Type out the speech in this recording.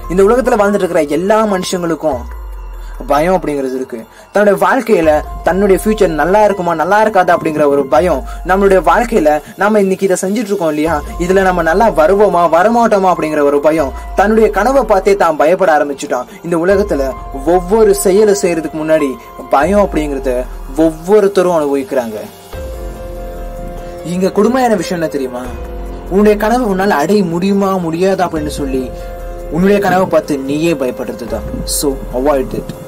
இந்த உலகத்துல வாழ்ந்துட்டு இருக்கிற எல்லா மனுஷங்களுக்கும் பயம் அப்படிங்கிறது இருக்கு தன்னுடைய வாழ்க்கையில தன்னுடைய ஃபியூச்சர் நல்லா இருக்குமா நல்லா இருக்காதா அப்படிங்கிற ஒரு பயம் நம்மளுடைய வாழ்க்கையில நம்ம இன்னைக்கு இதை செஞ்சுட்டு இருக்கோம் இல்லையா இதுல நம்ம நல்லா வருவோமா வரமாட்டோமா அப்படிங்கிற ஒரு பயம் தன்னுடைய கனவை பார்த்தே தான் பயப்பட ஆரம்பிச்சுட்டான் இந்த உலகத்துல ஒவ்வொரு செயலை செய்யறதுக்கு முன்னாடி பயம் அப்படிங்கறத ஒவ்வொருத்தரும் அனுபவிக்கிறாங்க இங்க கொடுமையான விஷயம் என்ன தெரியுமா உன்னுடைய கனவு உன்னால அடைய முடியுமா முடியாதா அப்படின்னு சொல்லி உன்னுடைய கனவை பார்த்து நீயே பயப்படுறது தான் ஸோ அவாய்ட் இட்